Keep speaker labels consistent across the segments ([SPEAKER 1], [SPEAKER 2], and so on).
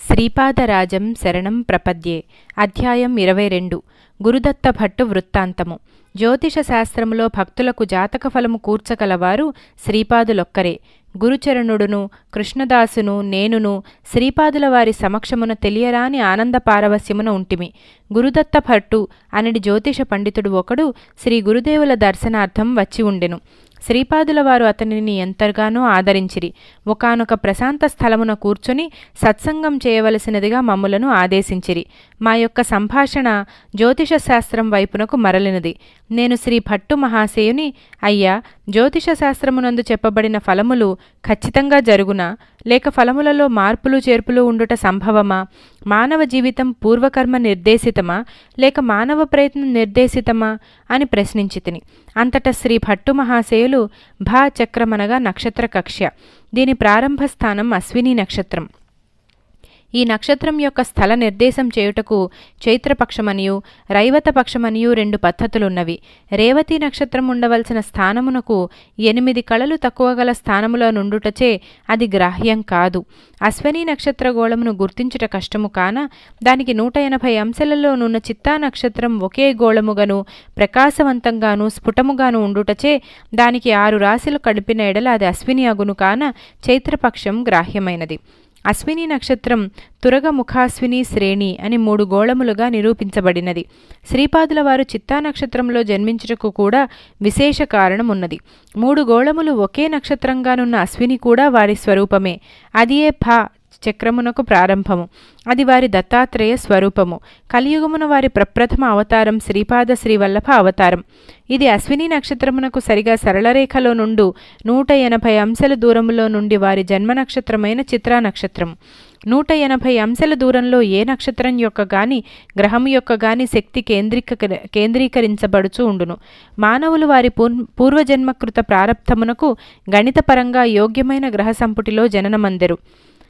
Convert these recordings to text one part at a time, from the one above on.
[SPEAKER 1] శ్రీపాదరాజం శరణం ప్రపద్యే అధ్యాయం ఇరవై రెండు గురుదత్త భట్టు వృత్తాంతము జ్యోతిష శాస్త్రములో భక్తులకు జాతక ఫలము కూర్చగలవారు శ్రీపాదులొక్కరే గురుచరణుడును కృష్ణదాసును నేనును శ్రీపాదుల వారి సమక్షమున తెలియరాని ఆనంద పారవస్యమున ఉంటిమి గురుదత్త భట్టు అనడి జ్యోతిష పండితుడు ఒకడు శ్రీ గురుదేవుల దర్శనార్థం వచ్చి ఉండెను శ్రీపాదుల వారు అతనిని ఎంతగానో ఆదరించిరి ఒకనొక ప్రశాంత స్థలమున కూర్చొని సత్సంగం చేయవలసినదిగా మమ్ములను ఆదేశించిరి మా యొక్క సంభాషణ జ్యోతిష శాస్త్రం వైపునకు మరలినది నేను శ్రీ భట్టు మహాశయుని అయ్యా జ్యోతిష శాస్త్రమునందు చెప్పబడిన ఫలములు ఖచ్చితంగా జరుగునా లేక ఫలములలో మార్పులు చేర్పులు ఉండుట సంభవమా మానవ జీవితం పూర్వకర్మ నిర్దేశితమా లేక మానవ ప్రయత్నం నిర్దేశితమా అని ప్రశ్నించి తిని అంతటా శ్రీ భట్టు మహాశయులు భా చక్రమనగా నక్షత్ర కక్ష్య దీని ప్రారంభ స్థానం అశ్విని నక్షత్రం ఈ నక్షత్రం యొక్క స్థల నిర్దేశం చేయుటకు చైత్రపక్షమనియు రైవతపక్షమనియు రెండు పద్ధతులున్నవి రేవతి నక్షత్రం ఉండవలసిన స్థానమునకు ఎనిమిది కళలు తక్కువ గల స్థానములో నుండుటచే అది గ్రాహ్యం కాదు అశ్వని నక్షత్ర గోళమును గుర్తించుట కష్టము కాన దానికి నూట ఎనభై అంశాలలోనున్న చిత్తా నక్షత్రం ఒకే గోళముగాను ప్రకాశవంతంగాను స్ఫుటముగాను ఉండుటచే దానికి ఆరు రాశులు కడిపిన ఎడల అది అశ్విని అగును కాన చైత్రపక్షం గ్రాహ్యమైనది అశ్విని నక్షత్రం తురగ ముఖాశ్విని శ్రేణి అని మూడు గోళములుగా నిరూపించబడినది శ్రీపాదుల వారు చిత్తా నక్షత్రంలో జన్మించుటకు కూడా విశేష కారణం ఉన్నది మూడు గోళములు ఒకే నక్షత్రంగానున్న అశ్విని కూడా వారి స్వరూపమే అదియే భా చక్రమునకు ప్రారంభము అది వారి దత్తాత్రేయ స్వరూపము కలియుగమున వారి ప్రప్రథమ అవతారం శ్రీపాద శ్రీవల్లభ అవతారం ఇది అశ్విని నక్షత్రమునకు సరిగా సరళరేఖలో నుండు నూట ఎనభై అంశల దూరములో నుండి వారి జన్మ నక్షత్రమైన చిత్రా నక్షత్రం నూట ఎనభై అంశల దూరంలో ఏ నక్షత్రం యొక్క గాని గ్రహము యొక్క గాని శక్తి కేంద్రీక కేంద్రీకరించబడుచు ఉండును మానవులు వారి పూర్వజన్మకృత ప్రారంధమునకు గణితపరంగా యోగ్యమైన గ్రహ సంపుటిలో జననమందెరు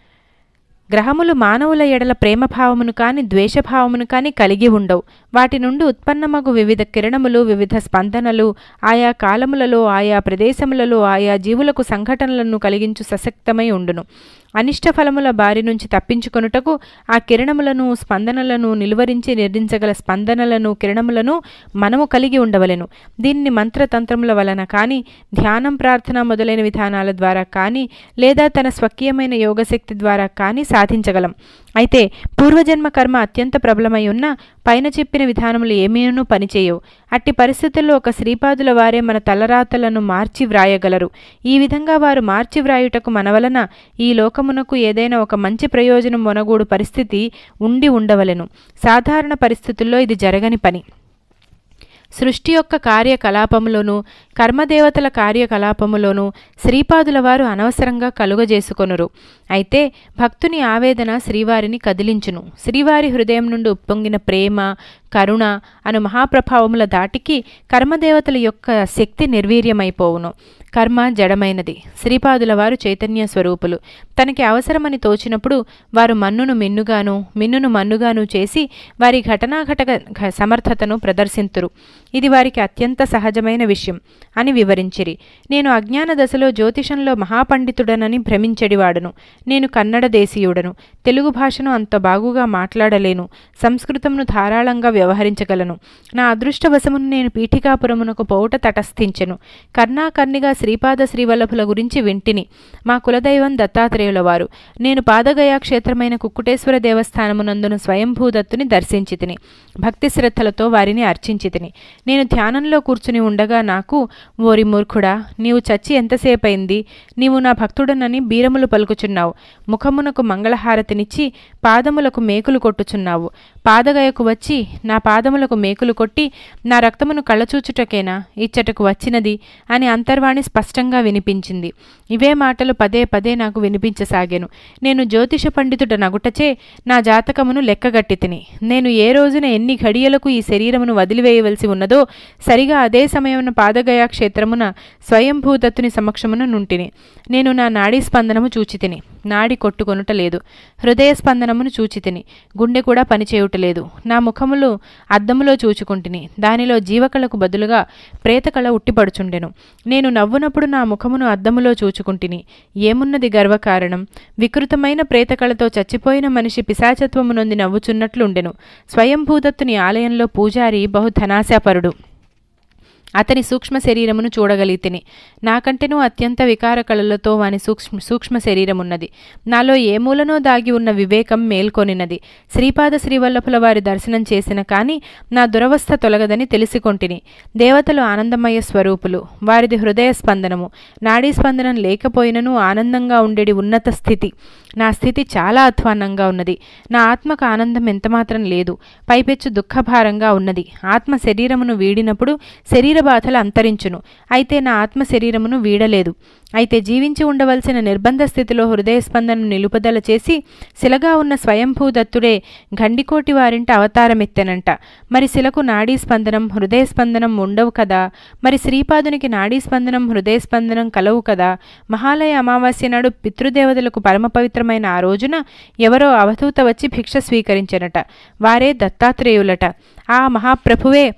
[SPEAKER 1] గ్రహములు మానవుల ఎడల ప్రేమభావమును కాని ద్వేషభావమును కాని కలిగి ఉండవు వాటి నుండి ఉత్పన్నమగు వివిధ కిరణములు వివిధ స్పందనలు ఆయా కాలములలో ఆయా ప్రదేశములలో ఆయా జీవులకు సంఘటనలను కలిగించు సశక్తమై ఉండును అనిష్ట ఫలముల బారి నుంచి తప్పించుకొనుటకు ఆ కిరణములను స్పందనలను నిలువరించి నిర్దించగల స్పందనలను కిరణములను మనము కలిగి ఉండవలెను దీన్ని మంత్రతంత్రముల వలన కానీ ధ్యానం ప్రార్థన మొదలైన విధానాల ద్వారా కానీ లేదా తన స్వకీయమైన యోగశక్తి ద్వారా కానీ సాధించగలం అయితే పూర్వజన్మ కర్మ అత్యంత ప్రబలమై ఉన్న పైన చెప్పిన విధానములు ఏమీనూ పనిచేయవు అట్టి పరిస్థితుల్లో ఒక శ్రీపాదుల వారే మన తలరాతలను మార్చి వ్రాయగలరు ఈ విధంగా వారు మార్చి వ్రాయుటకు మన వలన ఈ లోకమునకు ఏదైనా ఒక మంచి ప్రయోజనం మొనగూడు పరిస్థితి ఉండి ఉండవలెను సాధారణ పరిస్థితుల్లో ఇది జరగని పని సృష్టి యొక్క కార్యకలాపములోను కర్మదేవతల కార్యకలాపములోను శ్రీపాదుల వారు అనవసరంగా కలుగజేసుకొనురు అయితే భక్తుని ఆవేదన శ్రీవారిని కదిలించును శ్రీవారి హృదయం నుండి ఉప్పొంగిన ప్రేమ కరుణ అను మహాప్రభావముల దాటికి కర్మదేవతల యొక్క శక్తి నిర్వీర్యమైపోవును కర్మ జడమైనది శ్రీపాదుల వారు చైతన్య స్వరూపులు తనకి అవసరమని తోచినప్పుడు వారు మన్నును మిన్నుగాను మిన్నును మన్నుగాను చేసి వారి ఘటనాఘటక సమర్థతను ప్రదర్శింతురు ఇది వారికి అత్యంత సహజమైన విషయం అని వివరించిరి నేను అజ్ఞాన దశలో జ్యోతిషంలో మహాపండితుడనని భ్రమించెడివాడను నేను కన్నడ దేశీయుడను తెలుగు భాషను అంత బాగుగా మాట్లాడలేను సంస్కృతంను ధారాళంగా వ్యవహరించగలను నా అదృష్టవశమును నేను పీఠికాపురమునకు పోవుట తటస్థించెను కర్ణాకర్ణిగా శ్రీపాద శ్రీవల్లభుల గురించి వింటిని మా కులదైవం దత్తాత్రేయుల వారు నేను పాదగయా క్షేత్రమైన కుక్కుటేశ్వర దేవస్థానమునందున స్వయంభూదత్తుని దర్శించి తిని భక్తి శ్రద్ధలతో వారిని అర్చించి తిని నేను ధ్యానంలో కూర్చుని ఉండగా నాకు ఓరి మూర్ఖుడా నీవు చచ్చి ఎంతసేపైంది నీవు నా భక్తుడనని బీరములు పలుకుచున్నావు ముఖమునకు మంగళహారతినిచ్చి పాదములకు మేకులు కొట్టుచున్నావు పాదగయకు వచ్చి నా పాదములకు మేకులు కొట్టి నా రక్తమును కళ్ళచూచుటకేనా ఇచ్చటకు వచ్చినది అని అంతర్వాణి స్పష్టంగా వినిపించింది ఇవే మాటలు పదే పదే నాకు వినిపించసాగాను నేను జ్యోతిష పండితుడ నగుటచే నా జాతకమును లెక్కగట్టి తిని నేను ఏ రోజున ఎన్ని ఘడియలకు ఈ శరీరమును వదిలివేయవలసి ఉన్నదో సరిగా అదే సమయమున పాదగయా క్షేత్రమున స్వయంభూదత్తుని సమక్షమున నుంటిని నేను నా నాడీ స్పందనము చూచి తిని నాడి కొట్టుకొనుటలేదు హృదయ స్పందనమును చూచితిని గుండె కూడా పనిచేయుటలేదు నా ముఖములు అద్దములో చూచుకుంటుని దానిలో జీవకళకు బదులుగా ప్రేతకళ ఉట్టిపడుచుండెను నేను నవ్వునప్పుడు నా ముఖమును అద్దములో చూచుకుంటుని ఏమున్నది గర్వకారణం వికృతమైన ప్రేతకళతో చచ్చిపోయిన మనిషి పిశాచత్వము నొంది నవ్వుచున్నట్లుండెను స్వయంభూదత్తుని ఆలయంలో పూజారి బహు ధనాశాపరుడు అతని సూక్ష్మ శరీరమును చూడగలిగితిని నాకంటేనూ అత్యంత వికార కళలతో వాని సూక్ష్మ సూక్ష్మ శరీరమున్నది నాలో ఏ మూలనో దాగి ఉన్న వివేకం మేల్కొనినది శ్రీపాద శ్రీవల్లభుల వారి దర్శనం చేసిన కాని నా దురవస్థ తొలగదని తెలిసికొంటిని దేవతలు ఆనందమయ స్వరూపులు వారిది హృదయ స్పందనము నాడీ స్పందనం లేకపోయినను ఆనందంగా ఉండేది ఉన్నత స్థితి నా స్థితి చాలా అధ్వాన్నంగా ఉన్నది నా ఆత్మకు ఆనందం ఎంతమాత్రం లేదు పైపెచ్చు దుఃఖభారంగా ఉన్నది ఆత్మ శరీరమును వీడినప్పుడు శరీర బాధలు అంతరించును అయితే నా ఆత్మ శరీరమును వీడలేదు అయితే జీవించి ఉండవలసిన నిర్బంధ స్థితిలో హృదయ స్పందనను నిలుపుదల చేసి శిలగా ఉన్న స్వయంభూదత్తుడే గండికోటి వారింట అవతారమెత్తెనంట మరి శిలకు నాడీ స్పందనం హృదయ స్పందనం ఉండవు కదా మరి శ్రీపాదునికి నాడీ స్పందనం హృదయ స్పందనం కలవు కదా మహాలయ అమావాస్య నాడు పితృదేవతలకు పరమ పవిత్రమైన ఆ రోజున ఎవరో అవధూత వచ్చి భిక్ష స్వీకరించనట వారే దత్తాత్రేయులట ఆ మహాప్రభువే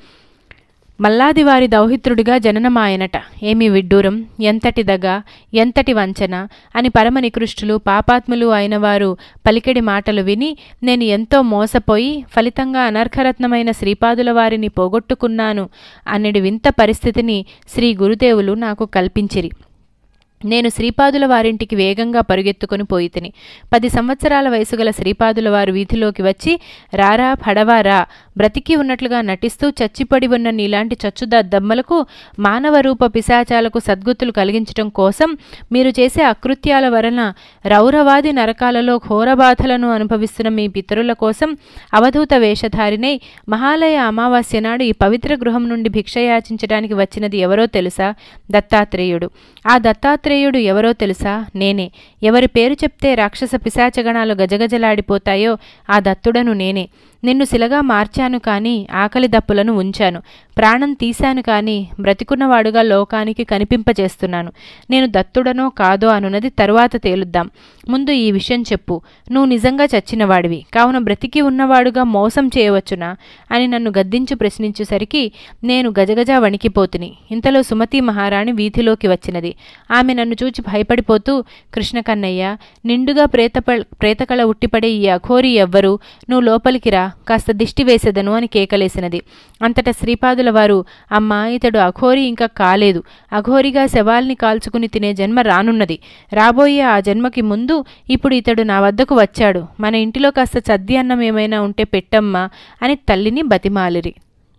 [SPEAKER 1] మల్లాది వారి దౌహిత్రుడిగా జననమాయనట ఏమి విడ్డూరం ఎంతటి దగ ఎంతటి వంచన అని పరమ నికృష్టులు పాపాత్ములు అయిన వారు పలికెడి మాటలు విని నేను ఎంతో మోసపోయి ఫలితంగా అనర్ఘరత్నమైన శ్రీపాదుల వారిని పోగొట్టుకున్నాను అన్నడి వింత పరిస్థితిని శ్రీ గురుదేవులు నాకు కల్పించిరి నేను శ్రీపాదుల వారింటికి వేగంగా పరుగెత్తుకుని పోయి తిని పది సంవత్సరాల వయసు గల శ్రీపాదుల వారు వీధిలోకి వచ్చి రారా పడవా రా బ్రతికి ఉన్నట్లుగా నటిస్తూ చచ్చిపడి ఉన్న నీలాంటి చచ్చుద దమ్మలకు మానవ రూప పిశాచాలకు సద్గుతులు కలిగించటం కోసం మీరు చేసే అకృత్యాల వలన రౌరవాది నరకాలలో ఘోరబాధలను అనుభవిస్తున్న మీ పితరుల కోసం అవధూత వేషధారినై మహాలయ అమావాస్య నాడు ఈ పవిత్ర గృహం నుండి భిక్ష యాచించడానికి వచ్చినది ఎవరో తెలుసా దత్తాత్రేయుడు ఆ దత్తాత్రేయుడు ఎవరో తెలుసా నేనే ఎవరి పేరు చెప్తే రాక్షస పిశాచగణాలు గజగజలాడిపోతాయో ఆ దత్తుడను నేనే నిన్ను శిలగా మార్చాను కాని ఆకలి దప్పులను ఉంచాను ప్రాణం తీశాను కాని బ్రతికున్నవాడుగా లోకానికి కనిపింపజేస్తున్నాను నేను దత్తుడనో కాదో అనున్నది తరువాత తేలుద్దాం ముందు ఈ విషయం చెప్పు నువ్వు నిజంగా చచ్చినవాడివి కావున బ్రతికి ఉన్నవాడుగా మోసం చేయవచ్చునా అని నన్ను గద్దించు ప్రశ్నించేసరికి నేను గజగజ వణికిపోతుని ఇంతలో సుమతి మహారాణి వీధిలోకి వచ్చినది ఆమె నన్ను చూచి భయపడిపోతూ కృష్ణకన్నయ్య నిండుగా ప్రేతప ప్రేతకళ ఉట్టిపడే ఈ అఘోరి ఎవ్వరు నువ్వు లోపలికి రా కాస్త దిష్టి వేసేదను అని కేకలేసినది అంతటా శ్రీపాదుల వారు అమ్మా ఇతడు అఘోరి ఇంకా కాలేదు అఘోరిగా శవాల్ని కాల్చుకుని తినే జన్మ రానున్నది రాబోయే ఆ జన్మకి ముందు ఇప్పుడు ఇతడు నా వద్దకు వచ్చాడు మన ఇంటిలో కాస్త చద్ది అన్నం ఏమైనా ఉంటే పెట్టమ్మా అని తల్లిని బతిమాలిరి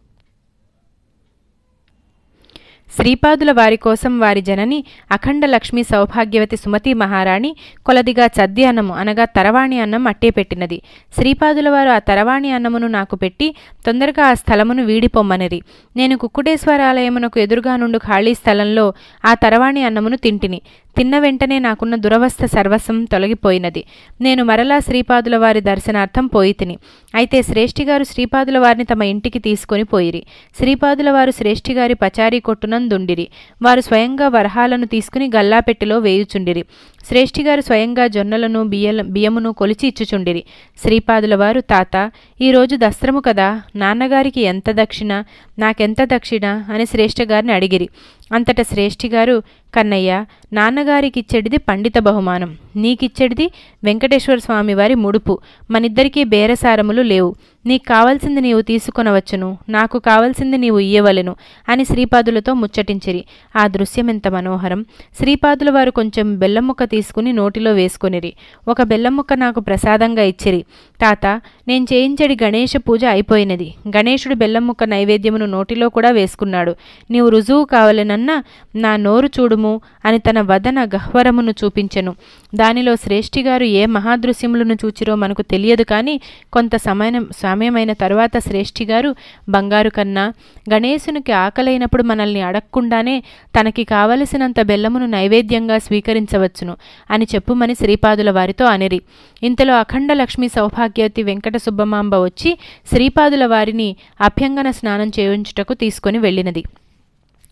[SPEAKER 1] శ్రీపాదుల వారి కోసం వారి జనని అఖండ లక్ష్మీ సౌభాగ్యవతి సుమతి మహారాణి కొలదిగా చద్ది అన్నము అనగా తరవాణి అన్నం అట్టే పెట్టినది శ్రీపాదుల వారు ఆ తరవాణి అన్నమును నాకు పెట్టి తొందరగా ఆ స్థలమును వీడిపొమ్మనిరి నేను కుక్కుటేశ్వరాలయమునకు ఎదురుగా నుండి ఖాళీ స్థలంలో ఆ తరవాణి అన్నమును తింటిని తిన్న వెంటనే నాకున్న దురవస్థ సర్వస్వం తొలగిపోయినది నేను మరలా శ్రీపాదుల వారి దర్శనార్థం పోయి తిని అయితే శ్రేష్ఠిగారు శ్రీపాదుల వారిని తమ ఇంటికి తీసుకొని పోయిరి శ్రీపాదుల వారు శ్రేష్ఠిగారి పచారీ కొట్టునందుండిరి వారు స్వయంగా వరహాలను తీసుకుని గల్లాపెట్టెలో వేయుచుండిరి శ్రేష్ఠిగారు స్వయంగా జొన్నలను బియ్య బియ్యమును కొలిచి ఇచ్చుచుండిరి శ్రీపాదుల వారు తాత ఈరోజు దస్త్రము కదా నాన్నగారికి ఎంత దక్షిణ నాకెంత దక్షిణ అని శ్రేష్ఠగారిని అడిగిరి అంతట శ్రేష్ఠిగారు కన్నయ్య నాన్నగారికిచ్చేటిది పండిత బహుమానం నీకిచ్చేటిది వెంకటేశ్వర స్వామి వారి ముడుపు మనిద్దరికీ బేరసారములు లేవు నీకు కావలసింది నీవు తీసుకొనవచ్చును నాకు కావలసింది నీవు ఇయ్యవలెను అని శ్రీపాదులతో ముచ్చటించిరి ఆ దృశ్యం ఎంత మనోహరం శ్రీపాదుల వారు కొంచెం బెల్లం ముక్క తీసుకుని నోటిలో వేసుకొనిరి ఒక బెల్లం ముక్క నాకు ప్రసాదంగా ఇచ్చిరి తాత నేను చేయించడి గణేష పూజ అయిపోయినది గణేశుడు బెల్లం ముక్క నైవేద్యమును నోటిలో కూడా వేసుకున్నాడు నీవు రుజువు కావలెనన్నా నా నోరు చూడుము అని తన వదన గహ్వరమును చూపించెను దానిలో శ్రేష్ఠిగారు ఏ మహాదృశ్యములను చూచిరో మనకు తెలియదు కానీ కొంత సమయం సమయమైన తరువాత శ్రేష్ఠిగారు బంగారు కన్నా గణేశునికి ఆకలైనప్పుడు మనల్ని అడగకుండానే తనకి కావలసినంత బెల్లమును నైవేద్యంగా స్వీకరించవచ్చును అని చెప్పుమని శ్రీపాదుల వారితో అనిరి ఇంతలో అఖండ లక్ష్మీ సౌభాగ్యవతి వెంకట సుబ్బమాంబ వచ్చి శ్రీపాదుల వారిని అభ్యంగన స్నానం చేయించుటకు తీసుకొని వెళ్ళినది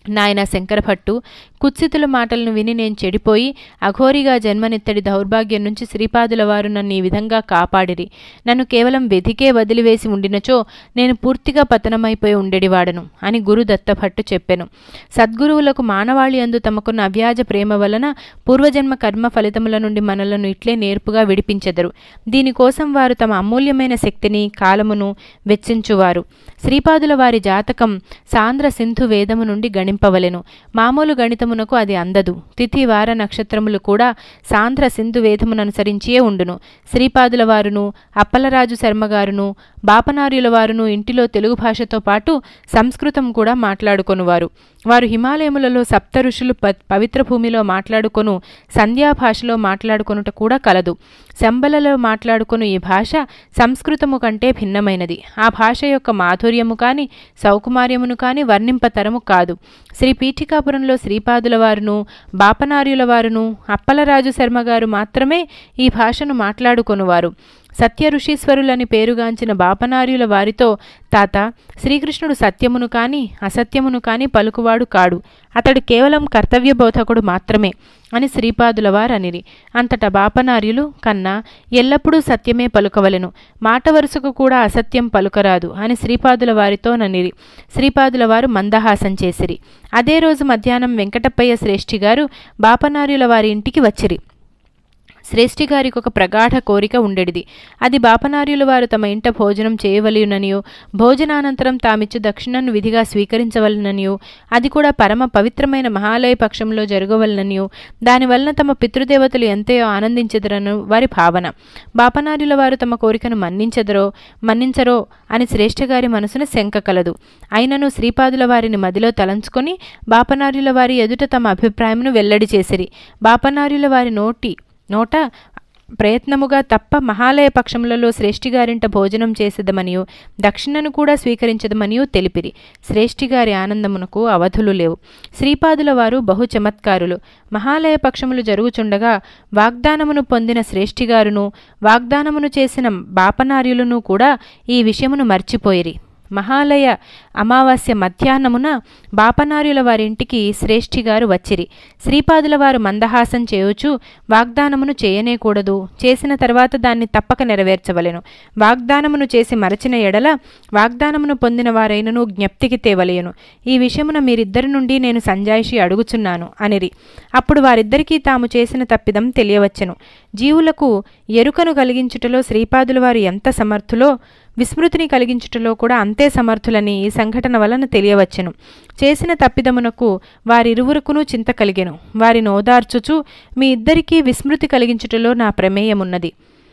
[SPEAKER 1] నాయన శంకరభట్టు కుత్సితుల మాటలను విని నేను చెడిపోయి అఘోరిగా జన్మనెత్తడి దౌర్భాగ్యం నుంచి శ్రీపాదుల వారు నన్ను ఈ విధంగా కాపాడిరి నన్ను కేవలం వెతికే వదిలివేసి ఉండినచో నేను పూర్తిగా పతనమైపోయి ఉండేడివాడను అని గురు దత్తభట్టు చెప్పెను సద్గురువులకు మానవాళి అందు తమకున్న అవ్యాజ ప్రేమ వలన పూర్వజన్మ కర్మ ఫలితముల నుండి మనలను ఇట్లే నేర్పుగా విడిపించెదరు దీనికోసం వారు తమ అమూల్యమైన శక్తిని కాలమును వెచ్చించువారు శ్రీపాదుల వారి జాతకం సాంద్ర సింధు వేదము నుండి గణింపవలెను మామూలు గణితమునకు అది అందదు తిథి వార నక్షత్రములు కూడా సాంద్ర సింధు వేదమును అనుసరించియే ఉండును శ్రీపాదుల వారును అప్పలరాజు శర్మగారును బాపనార్యుల వారును ఇంటిలో తెలుగు భాషతో పాటు సంస్కృతం కూడా మాట్లాడుకొనువారు వారు హిమాలయములలో సప్త ఋషులు ప పవిత్ర భూమిలో మాట్లాడుకొను సంధ్యా భాషలో మాట్లాడుకొనుట కూడా కలదు శంబలలో మాట్లాడుకొను ఈ భాష సంస్కృతము కంటే భిన్నమైనది ఆ భాష యొక్క మాధుర్యము కాని సౌకుమార్యమును కాని వర్ణింపతరము కాదు శ్రీ పీఠికాపురంలో శ్రీపాదుల వారును బాపనార్యుల వారును అప్పలరాజు శర్మ గారు మాత్రమే ఈ భాషను మాట్లాడుకొనువారు సత్య ఋషీశ్వరులని పేరుగాంచిన బాపనార్యుల వారితో తాత శ్రీకృష్ణుడు సత్యమును కాని అసత్యమును కాని పలుకువాడు కాడు అతడు కేవలం కర్తవ్య బోధకుడు మాత్రమే అని శ్రీపాదుల వారనిరి అంతటా బాపనార్యులు కన్నా ఎల్లప్పుడూ సత్యమే పలుకవలెను మాట వరుసకు కూడా అసత్యం పలుకరాదు అని శ్రీపాదుల వారితో ననిరి శ్రీపాదుల వారు మందహాసం చేసిరి అదే రోజు మధ్యాహ్నం వెంకటప్పయ్య శ్రేష్ఠి గారు బాపనార్యుల వారి ఇంటికి వచ్చిరి శ్రేష్ఠి గారికి ఒక ప్రగాఢ కోరిక ఉండేది అది బాపనార్యుల వారు తమ ఇంట భోజనం చేయవలయుననియో భోజనానంతరం తామిచ్చు దక్షిణను విధిగా స్వీకరించవలననియో అది కూడా పరమ పవిత్రమైన మహాలయ పక్షంలో జరగవలననియో దానివలన తమ పితృదేవతలు ఎంతయో ఆనందించెదరను వారి భావన బాపనార్యుల వారు తమ కోరికను మన్నించెదరో మన్నించరో అని శ్రేష్ఠ గారి మనసున శంక కలదు అయినను శ్రీపాదుల వారిని మదిలో తలంచుకొని బాపనార్యుల వారి ఎదుట తమ అభిప్రాయమును వెల్లడి చేసిరి బాపనార్యుల వారి నోటి నోట ప్రయత్నముగా తప్ప మహాలయ పక్షములలో శ్రేష్ఠిగారింట భోజనం చేసేదమనియో దక్షిణను కూడా స్వీకరించదమనియో తెలిపిరి శ్రేష్ఠిగారి ఆనందమునకు అవధులు లేవు శ్రీపాదుల వారు బహు చమత్కారులు మహాలయ పక్షములు జరుగుచుండగా వాగ్దానమును పొందిన శ్రేష్ఠిగారును వాగ్దానమును చేసిన బాపనార్యులను కూడా ఈ విషయమును మర్చిపోయిరి మహాలయ అమావాస్య మధ్యాహ్నమున బాపనార్యుల వారింటికి శ్రేష్ఠి గారు వచ్చిరి శ్రీపాదుల వారు మందహాసం చేయుచు వాగ్దానమును చేయనేకూడదు చేసిన తర్వాత దాన్ని తప్పక నెరవేర్చవలెను వాగ్దానమును చేసి మరచిన ఎడల వాగ్దానమును పొందిన వారైనను జ్ఞప్తికి తేవలయను ఈ విషయమున మీరిద్దరి నుండి నేను సంజాయిషి అడుగుచున్నాను అనిరి అప్పుడు వారిద్దరికీ తాము చేసిన తప్పిదం తెలియవచ్చెను జీవులకు ఎరుకను కలిగించుటలో శ్రీపాదుల వారు ఎంత సమర్థులో విస్మృతిని కలిగించుటలో కూడా అంతే సమర్థులని ఈ సంఘటన వలన తెలియవచ్చెను చేసిన తప్పిదమునకు వారిరువురుకును చింత కలిగెను వారిని ఓదార్చుచు మీ ఇద్దరికీ విస్మృతి కలిగించుటలో నా ప్రమేయమున్నది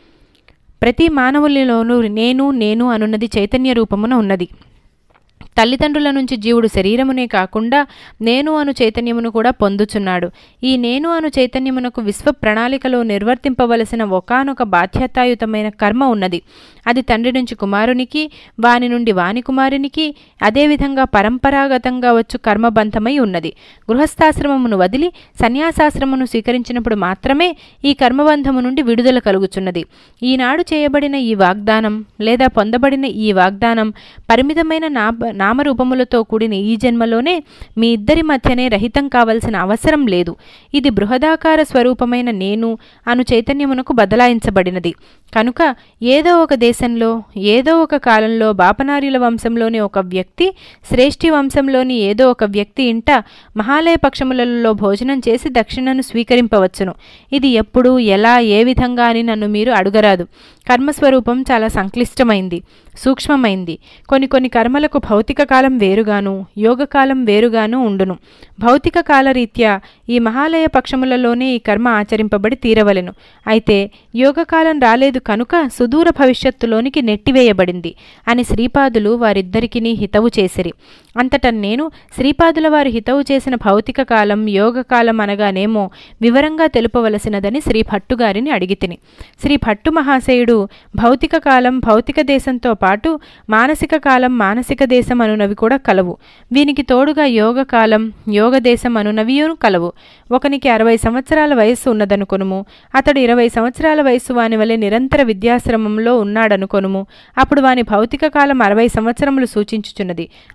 [SPEAKER 1] ప్రతి మానవునిలోనూ నేను నేను అనున్నది చైతన్య రూపమున ఉన్నది తల్లిదండ్రుల నుంచి జీవుడు శరీరమునే కాకుండా నేను అను చైతన్యమును కూడా పొందుచున్నాడు ఈ నేను అను చైతన్యమునకు విశ్వ ప్రణాళికలో నిర్వర్తింపవలసిన ఒకానొక బాధ్యతాయుతమైన కర్మ ఉన్నది అది తండ్రి నుంచి కుమారునికి వాని నుండి వాని కుమారునికి అదేవిధంగా పరంపరాగతంగా వచ్చు కర్మబంధమై ఉన్నది గృహస్థాశ్రమమును వదిలి సన్యాసాశ్రమమును స్వీకరించినప్పుడు మాత్రమే ఈ కర్మబంధము నుండి విడుదల కలుగుచున్నది ఈనాడు చేయబడిన ఈ వాగ్దానం లేదా పొందబడిన ఈ వాగ్దానం పరిమితమైన నా నామరూపములతో కూడిన ఈ జన్మలోనే మీ ఇద్దరి మధ్యనే రహితం కావలసిన అవసరం లేదు ఇది బృహదాకార స్వరూపమైన నేను అను చైతన్యమునకు బదలాయించబడినది కనుక ఏదో ఒక దేశంలో ఏదో ఒక కాలంలో బాపనార్యుల వంశంలోని ఒక వ్యక్తి శ్రేష్ఠి వంశంలోని ఏదో ఒక వ్యక్తి ఇంట మహాలయ పక్షములలో భోజనం చేసి దక్షిణను స్వీకరింపవచ్చును ఇది ఎప్పుడు ఎలా ఏ విధంగా అని నన్ను మీరు అడుగరాదు కర్మస్వరూపం చాలా సంక్లిష్టమైంది సూక్ష్మమైంది కొన్ని కొన్ని కర్మలకు భౌతిక కాలం వేరుగాను యోగకాలం వేరుగాను ఉండును భౌతిక కాలరీత్యా ఈ మహాలయ పక్షములలోనే ఈ కర్మ ఆచరింపబడి తీరవలెను అయితే యోగకాలం రాలేదు కనుక సుదూర భవిష్యత్తులోనికి నెట్టివేయబడింది అని శ్రీపాదులు వారిద్దరికిని హితవు చేసిరి అంతట నేను శ్రీపాదుల వారి హితవు చేసిన భౌతిక కాలం యోగకాలం అనగానేమో వివరంగా తెలుపవలసినదని శ్రీ భట్టుగారిని అడిగితిని శ్రీ భట్టు మహాశయుడు భౌతిక కాలం భౌతిక దేశంతో పాటు మానసిక కాలం మానసిక దేశం అనునవి కూడా కలవు వీనికి తోడుగా యోగ కాలం యోగ దేశం అనునవియును కలవు ఒకనికి అరవై సంవత్సరాల వయస్సు ఉన్నదనుకొనుము అతడు ఇరవై సంవత్సరాల వయస్సు వాని వలె నిరంతర విద్యాశ్రమంలో ఉన్నాడనుకొనుము అప్పుడు వాని భౌతిక కాలం అరవై సంవత్సరములు సూచించుచున్నది అది అతని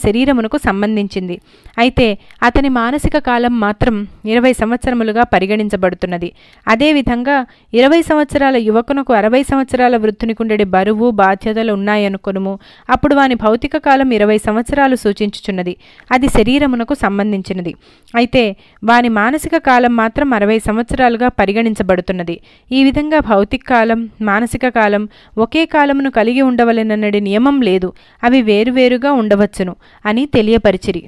[SPEAKER 1] శరీరమునకు సంబంధించింది అయితే అతని మానసిక కాలం మాత్రం ఇరవై సంవత్సరములుగా పరిగణించబడుతున్నది అదేవిధంగా ఇరవై సంవత్సరాల యువకునకు అరవై సంవత్సరాల వృద్ధునికుండెడి బరువు బాధ్యతలు ఉన్నాయనుకొనుము అప్పుడు వాని భౌతిక కాలం ఇరవై సంవత్సరాలు సూచించుచున్నది అది శరీరమునకు సంబంధించినది అయితే వాని మానసిక కాలం మాత్రం అరవై సంవత్సరాలుగా పరిగణించబడుతున్నది ఈ విధంగా భౌతిక కాలం మానసిక కాలం ఒకే కాలమును కలిగి ఉండవలెనన్నది నియమం లేదు అవి వేరువేరుగా ఉండవచ్చును అని తెలియపరిచిరి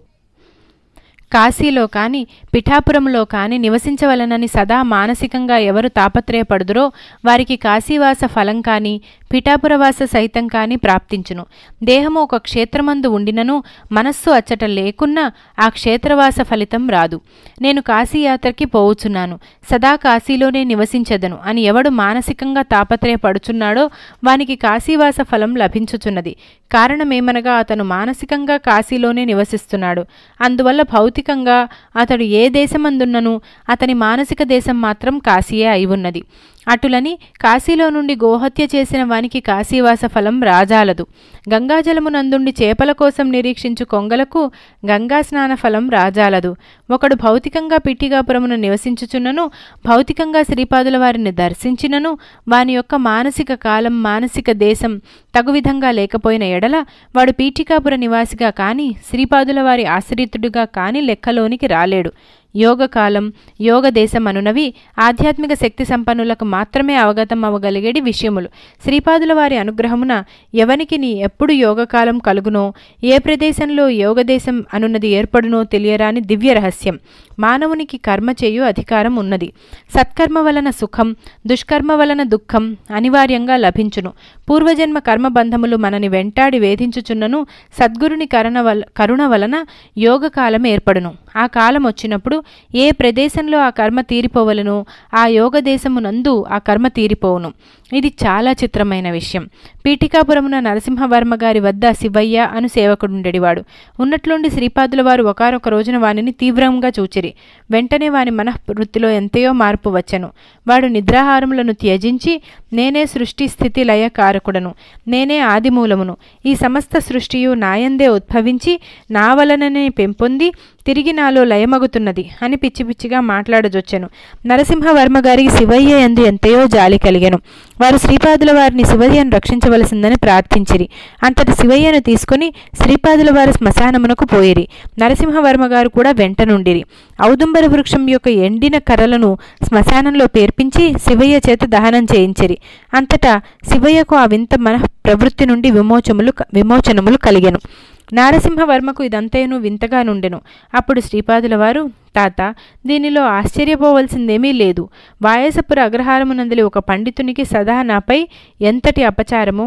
[SPEAKER 1] కాశీలో కాని పిఠాపురంలో కాని నివసించవలనని సదా మానసికంగా ఎవరు తాపత్రయపడుదురో వారికి కాశీవాస ఫలం కాని పిఠాపురవాస సైతం కాని ప్రాప్తించును దేహము ఒక క్షేత్రమందు ఉండినను మనస్సు అచ్చట లేకున్నా ఆ క్షేత్రవాస ఫలితం రాదు నేను కాశీయాత్రకి పోవుచున్నాను సదా కాశీలోనే నివసించదను అని ఎవడు మానసికంగా తాపత్రయపడుచున్నాడో వానికి కాశీవాస ఫలం లభించుచున్నది కారణమేమనగా అతను మానసికంగా కాశీలోనే నివసిస్తున్నాడు అందువల్ల భౌతికంగా అతడు ఏ దేశమందున్నను అతని మానసిక దేశం మాత్రం కాశీయే అయి ఉన్నది అటులని కాశీలో నుండి గోహత్య చేసిన వానికి కాశీవాస ఫలం రాజాలదు గంగాజలమునందుండి చేపల కోసం నిరీక్షించు కొంగలకు గంగా స్నాన ఫలం రాజాలదు ఒకడు భౌతికంగా పిట్టిగాపురమును నివసించుచున్నను భౌతికంగా శ్రీపాదుల వారిని దర్శించినను వాని యొక్క మానసిక కాలం మానసిక దేశం తగు విధంగా లేకపోయిన ఎడల వాడు పీఠికాపుర నివాసిగా కాని శ్రీపాదుల వారి ఆశ్రితుడిగా కాని లెక్కలోనికి రాలేడు యోగకాలం యోగ దేశం అనునవి ఆధ్యాత్మిక శక్తి సంపన్నులకు మాత్రమే అవగతం అవ్వగలిగేటి విషయములు శ్రీపాదుల వారి అనుగ్రహమున ఎవనికి నీ ఎప్పుడు యోగకాలం కలుగునో ఏ ప్రదేశంలో యోగదేశం అనున్నది ఏర్పడునో తెలియరాని దివ్య రహస్యం మానవునికి కర్మ చేయు అధికారం ఉన్నది సత్కర్మ వలన సుఖం దుష్కర్మ వలన దుఃఖం అనివార్యంగా లభించును పూర్వజన్మ కర్మబంధములు మనని వెంటాడి వేధించుచున్నను సద్గురుని కరుణ వల కరుణ వలన యోగకాలం ఏర్పడును ఆ కాలం వచ్చినప్పుడు ఏ ప్రదేశంలో ఆ కర్మ తీరిపోవలను ఆ యోగ దేశమునందు ఆ కర్మ తీరిపోవును ఇది చాలా చిత్రమైన విషయం పీఠికాపురమున నరసింహవర్మ గారి వద్ద శివయ్య అను సేవకుడుండెడివాడు ఉన్నట్లుండి శ్రీపాదుల వారు ఒకనొక రోజున వానిని తీవ్రంగా చూచిరి వెంటనే వాని మనఃవృత్తిలో ఎంతయో మార్పు వచ్చెను వాడు నిద్రాహారములను త్యజించి నేనే సృష్టి స్థితి లయ కారకుడను నేనే ఆదిమూలమును ఈ సమస్త సృష్టియు నాయందే ఉద్భవించి నా వలననే పెంపొంది తిరిగి నాలో లయమగుతున్నది అని పిచ్చి పిచ్చిగా మాట్లాడజొచ్చెను నరసింహవర్మ గారికి శివయ్య ఎందు ఎంతయో జాలి కలిగెను వారు శ్రీపాదుల వారిని శివయ్యను రక్షించవలసిందని ప్రార్థించిరి అంతటి శివయ్యను తీసుకుని శ్రీపాదుల వారి శ్మశానమునకు పోయిరి నరసింహవర్మ గారు కూడా వెంట నుండిరి ఔదుంబర వృక్షం యొక్క ఎండిన కర్రలను శ్మశానంలో పేర్పించి శివయ్య చేత దహనం చేయించిరి అంతటా శివయ్యకు ఆ వింత మన ప్రవృత్తి నుండి విమోచములు విమోచనములు కలిగెను నారసింహవర్మకు ఇదంతయును వింతగా నుండెను అప్పుడు శ్రీపాదుల వారు తాత దీనిలో ఆశ్చర్యపోవలసిందేమీ లేదు వాయసపుర అగ్రహారమునందలి ఒక పండితునికి సదా నాపై ఎంతటి అపచారము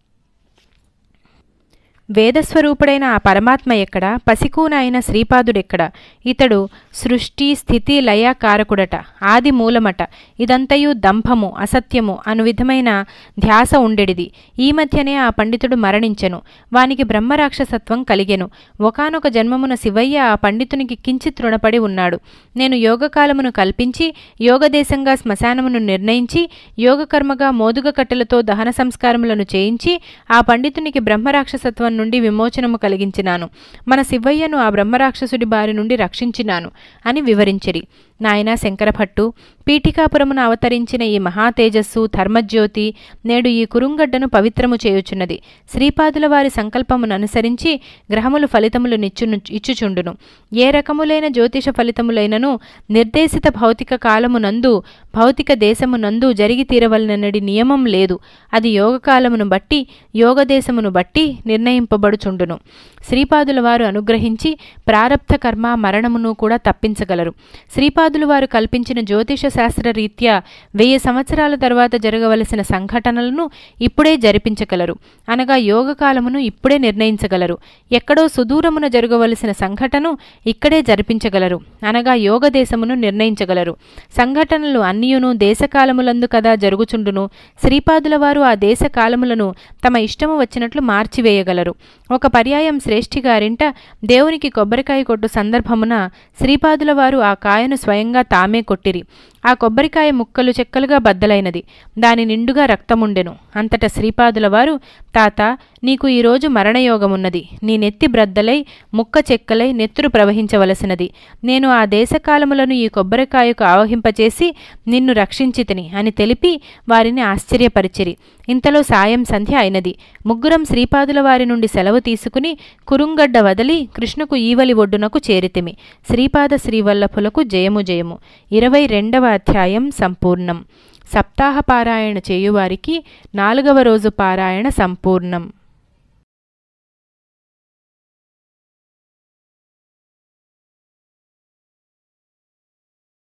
[SPEAKER 1] వేదస్వరూపుడైన ఆ పరమాత్మ ఎక్కడ పసికూనైన శ్రీపాదుడెక్కడ ఇతడు సృష్టి స్థితి లయ కారకుడట ఆది మూలమట ఇదంతయు దంభము అసత్యము అను విధమైన ధ్యాస ఉండెడిది ఈ మధ్యనే ఆ పండితుడు మరణించెను వానికి బ్రహ్మరాక్షసత్వం కలిగెను ఒకనొక జన్మమున శివయ్య ఆ పండితునికి కించిత్ రుణపడి ఉన్నాడు నేను యోగకాలమును కల్పించి యోగదేశంగా శ్మశానమును నిర్ణయించి యోగకర్మగా మోదుగ కట్టెలతో దహన సంస్కారములను చేయించి ఆ పండితునికి బ్రహ్మరాక్షసత్వం నుండి విమోచనము కలిగించినాను మన శివయ్యను ఆ బ్రహ్మరాక్షసుడి బారి నుండి రక్షించినాను అని వివరించిరి నాయన శంకరభట్టు పీఠికాపురమున అవతరించిన ఈ మహాతేజస్సు ధర్మజ్యోతి నేడు ఈ కురుంగడ్డను పవిత్రము చేయుచున్నది శ్రీపాదుల వారి సంకల్పమును అనుసరించి గ్రహములు ఫలితములు నిచ్చును ఇచ్చుచుండును ఏ రకములైన జ్యోతిష ఫలితములైనను నిర్దేశిత భౌతిక కాలమునందు భౌతిక దేశమునందు జరిగి తీరవలనడి నియమం లేదు అది యోగకాలమును బట్టి యోగదేశమును బట్టి నిర్ణయింపబడుచుండును శ్రీపాదుల వారు అనుగ్రహించి ప్రారబ్ధ కర్మ మరణమును కూడా తప్పించగలరు శ్రీపాదులు వారు కల్పించిన జ్యోతిష శాస్త్ర రీత్యా వెయ్యి సంవత్సరాల తర్వాత జరగవలసిన సంఘటనలను ఇప్పుడే జరిపించగలరు అనగా యోగకాలమును ఇప్పుడే నిర్ణయించగలరు ఎక్కడో సుదూరమున జరగవలసిన సంఘటన ఇక్కడే జరిపించగలరు అనగా యోగదేశమును నిర్ణయించగలరు సంఘటనలు అన్నియును దేశకాలములందు కదా జరుగుచుండును శ్రీపాదుల వారు ఆ దేశ కాలములను తమ ఇష్టము వచ్చినట్లు మార్చివేయగలరు ఒక పర్యాయం శ్రేష్ఠి గారింట దేవునికి కొబ్బరికాయ కొట్టు సందర్భమున శ్రీపాదుల వారు ఆ కాయను స్వయంగా తామే కొట్టిరి ఆ కొబ్బరికాయ ముక్కలు చెక్కలుగా బద్దలైనది దాని నిండుగా రక్తముండెను అంతట శ్రీపాదుల వారు తాత నీకు ఈరోజు మరణయోగమున్నది నీ నెత్తి బ్రద్దలై ముక్క చెక్కలై నెత్తురు ప్రవహించవలసినది నేను ఆ దేశకాలములను ఈ కొబ్బరికాయకు ఆవహింపచేసి నిన్ను రక్షించితిని అని తెలిపి వారిని ఆశ్చర్యపరిచిరి ఇంతలో సాయం సంధ్య అయినది ముగ్గురం శ్రీపాదుల వారి నుండి సెలవు తీసుకుని కురుంగడ్డ వదిలి కృష్ణకు ఈవలి ఒడ్డునకు చేరితిమి శ్రీపాద శ్రీవల్లభులకు జయము జయము ఇరవై రెండవ అధ్యాయం సంపూర్ణం సప్తాహ పారాయణ చేయువారికి నాలుగవ రోజు పారాయణ సంపూర్ణం